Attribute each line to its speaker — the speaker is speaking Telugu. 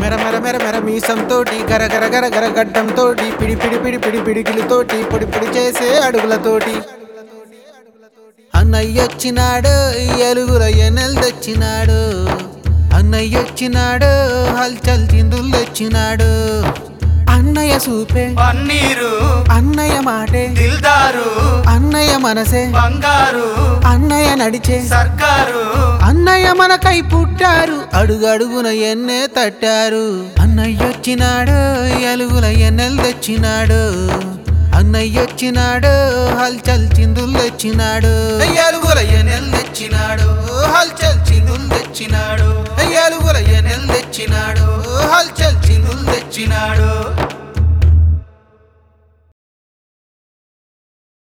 Speaker 1: మెర మెర మెర మెర మీసంతోటి గర గర గర గర గడ్డంతోటి పిడి పిడి పిడి పిడి పిడికిలతోటి పొడి పొడి చేసే అడుగులతోటి అన్నయ్యొచ్చినాడు ఎలుగుల ఎన్నెలు తెచ్చినాడు అన్నయ్యొచ్చినాడు హల్చల్ చిందులు తెచ్చినాడు అన్నయ్య సూపే
Speaker 2: పన్నీరు
Speaker 1: అన్నయ్య మాటే
Speaker 2: దిల్దారు
Speaker 1: అన్నయ్య మనసే
Speaker 2: బంగారు
Speaker 1: అన్నయ్య నడిచే
Speaker 2: సర్కారు
Speaker 1: అన్నయ్య మనకై పుట్టారు అడుగడుగున ఎన్నే తట్టారు అన్నయ్యొచ్చినాడు ఎలుగుల ఎన్నెలు తెచ్చినాడు అన్నయ్యొచ్చినాడు హల్చల్ చిందులు తెచ్చినాడు ఎలుగుల ఎన్నెలు తెచ్చినాడు హల్చల్ చిందులు తెచ్చినాడు ఎలుగుల ఎన్నెలు తెచ్చినాడు హల్చల్ చిందులు తెచ్చినాడు